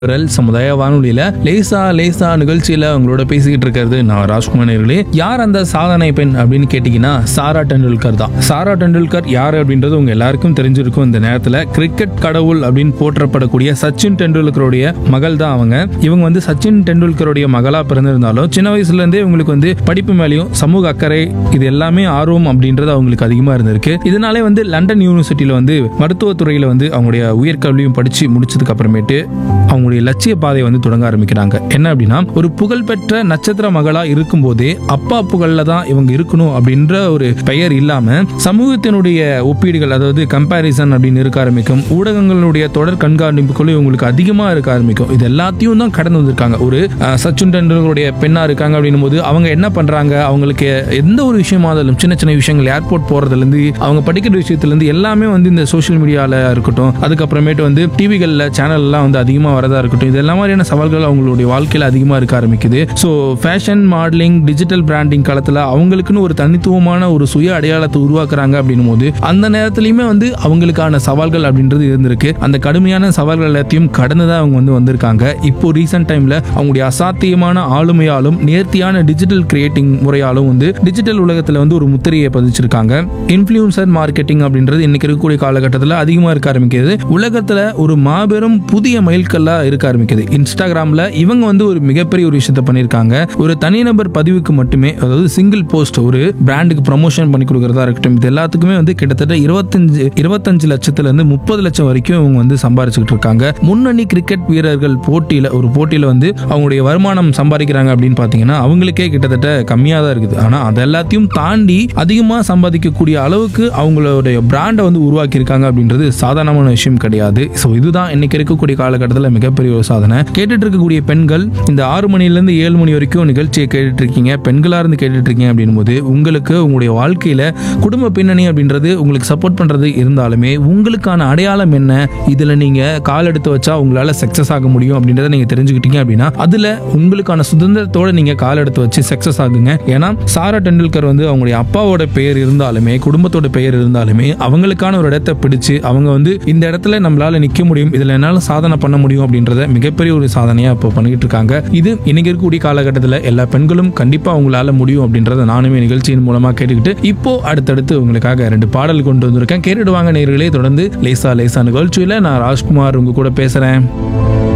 குரல் சமுதாய வானொலியில லேசா லேசா நிகழ்ச்சியில உங்களோட பேசிக்கிட்டு இருக்கிறது நான் ராஜ்குமார் நேயர்களே யார் அந்த சாதனை பெண் அப்படின்னு கேட்டீங்கன்னா சாரா டெண்டுல்கர் தான் சாரா டெண்டுல்கர் யார் அப்படின்றது உங்க எல்லாருக்கும் தெரிஞ்சிருக்கும் இந்த நேரத்துல கிரிக்கெட் கடவுள் அப்படின்னு போற்றப்படக்கூடிய சச்சின் டெண்டுல்கருடைய மகள் தான் அவங்க இவங்க வந்து சச்சின் டெண்டுல்கருடைய மகளா பிறந்திருந்தாலும் சின்ன வயசுல இருந்தே இவங்களுக்கு வந்து படிப்பு மேலேயும் சமூக அக்கறை இது எல்லாமே ஆர்வம் அப்படின்றது அவங்களுக்கு அதிகமா இருந்திருக்கு இதனாலே வந்து லண்டன் யூனிவர்சிட்டியில வந்து மருத்துவத்துறையில வந்து அவங்களுடைய உயர்கல்வியும் படிச்சு முடிச்சதுக்கு அப்புறமேட்டு அவங்களுடைய லட்சிய பாதையை வந்து தொடங்க ஆரம்பிக்கிறாங்க என்ன அப்படின்னா ஒரு புகழ்பெற்ற நட்சத்திர மகளா இருக்கும்போதே அப்பா புகழ்ல தான் இவங்க இருக்கணும் அப்படின்ற ஒரு பெயர் இல்லாம சமூகத்தினுடைய ஒப்பீடுகள் அதாவது கம்பாரிசன் அப்படின்னு இருக்க ஆரம்பிக்கும் ஊடகங்களுடைய தொடர் கண்காணிப்புகளும் இவங்களுக்கு அதிகமா இருக்க ஆரம்பிக்கும் இது எல்லாத்தையும் தான் கடந்து வந்திருக்காங்க ஒரு அஹ், சச்சின் டெண்டுல்கருடைய பெண்ணா இருக்காங்க அப்படின்னும் போது அவங்க என்ன பண்றாங்க அவங்களுக்கு எந்த ஒரு விஷயமா இருந்தாலும் சின்ன சின்ன விஷயங்கள் ஏர்போர்ட் போறதுல இருந்து அவங்க படிக்கிற விஷயத்துல இருந்து எல்லாமே வந்து இந்த சோஷியல் மீடியால இருக்கட்டும் அதுக்கப்புறமேட்டு வந்து டிவிகள்ல சேனல்லாம் வந்து அதிகமா வரதா இருக்கட்டும் இது எல்லா மாதிரியான சவால்கள் அவங்களுடைய வாழ்க்கையில அதிகமா இருக்க ஆரம்பிக்குது so fashion modelling digital branding காலத்துல அவங்களுக்குன்னு ஒரு தனித்துவமான ஒரு சுய அடையாளத்தை உருவாக்குறாங்க அப்படின்னும் போது அந்த நேரத்துலயுமே வந்து அவங்களுக்கான சவால்கள் அப்படின்றது இருந்திருக்கு அந்த கடுமையான சவால்கள் எல்லாத்தையும் கடந்து தான் அவங்க வந்து வந்திருக்காங்க இப்போ ரீசெண்ட் டைம்ல அவங்களுடைய அசாத்தியமான ஆளுமையாலும் நேர்த்தியான டிஜிட்டல் கிரியேட்டிங் முறையாலும் வந்து டிஜிட்டல் உலகத்துல வந்து ஒரு முத்திரையை பதிச்சிருக்காங்க இன்ஃப்ளூன்சர் மார்க்கெட்டிங் அப்படின்றது இன்னைக்கு இருக்கக்கூடிய காலகட்டத்தில் அதிகமாக இருக்க ஆரம்பிக்கிறது உலகத்துல ஒரு மாபெரும் புதிய மைல்கல்லா இருக்க ஆரம்பிக்குது இன்ஸ்டாகிராம்ல இவங்க வந்து ஒரு மிகப்பெரிய ஒரு விஷயத்த பண்ணியிருக்காங்க ஒரு தனிநபர் பதிவுக்கு மட்டுமே அதாவது சிங்கிள் போஸ்ட் ஒரு பிராண்டுக்கு ப்ரமோஷன் பண்ணி கொடுக்கறதா இருக்கட்டும் இது எல்லாத்துக்குமே வந்து கிட்டத்தட்ட இருபத்தஞ்சு இருபத்தஞ்சு லட்சத்துல இருந்து முப்பது லட்சம் வரைக்கும் இவங்க வந்து சம்பாரிச்சுக்கிட்டு இருக்காங்க முன்னணி கிரிக்கெட் வீரர்கள் போட்டியில ஒரு போட்டியில வந்து அவங்களுடைய வருமானம் சம்பாதிக்கிறாங்க அப்படின்னு பாத்தீங்கன்னா அவங்களுக்கே கிட்டத்தட்ட கம்மியாக தான் இருக்குது ஆனா அது எல்லாத்தையும் தாண்டி அதிகமா சம்பாதிக்கக்கூடிய அளவுக்கு அவங்களுடைய பிராண்டை வந்து உருவாக்கி இருக்காங்க அப்படின்றது சாதாரணமான விஷயம் கிடையாது ஸோ இதுதான் இன்னைக்கு இருக்கக்கூடிய காலகட்டத்தில் மிகப்பெரிய ஒரு சாதனை கேட்டுட்டு இருக்கக்கூடிய பெண்கள் இந்த ஆறு மணிலேருந்து ஏழு மணி வரைக்கும் நிகழ்ச்சியை கேட்டுட்டு இருக்கீங்க பெண்களா இருந்து கேட்டுட்டு இருக்கீங்க அப்படின்னும் போது உங்களுக்கு உங்களுடைய வாழ்க்கையில குடும்ப பின்னணி அப்படின்றது உங்களுக்கு சப்போர்ட் பண்றது இருந்தாலுமே உங்களுக்கான அடையாளம் என்ன இதுல நீங்க கால் எடுத்து வச்சா உங்களால சக்சஸ் ஆக முடியும் அப்படின்றத நீங்க தெரிஞ்சுக்கிட்டீங்க அப்படின்னா அதுல உங்களுக்கான சுதந்திரத்தோட நீங்க கால் எடுத்து வச்சு சக்சஸ் ஆகுங்க ஏன்னா சாரா டெண்டுல்கர் வந்து அவங்களுடைய அப்பாவோட பெயர் இருந்தாலுமே குடும்பத்தோட பெயர் இருந்தாலுமே அவங்களுக்கான ஒரு இடத்தை பிடிச்சு அவங்க வந்து இந்த இடத்துல நம்மளால நிக்க முடியும் இதுல என்னால சாதனை பண்ண முடியும் அப்படின்றத மிகப்பெரிய ஒரு சாதனையா இப்போ பண்ணிட்டு இருக்காங்க இது இன்னைக்கு இருக்கக்கூடிய காலகட்டத்தில் எல்லா பெண்களும் கண்டிப்பா அவங்களால முடியும் அப்படின்றத நானுமே நிகழ்ச்சியின் மூலமா கேட்டுக்கிட்டு இப்போ அடுத்தடுத்து உங்களுக்காக ரெண்டு பாடல் கொண்டு வந்திருக்கேன் கேட்டுடுவாங்க நேர்களே தொடர்ந்து லேசா லேசா நிகழ்ச்சியில நான் ராஜ்குமார் உங்க கூட பேசுறேன்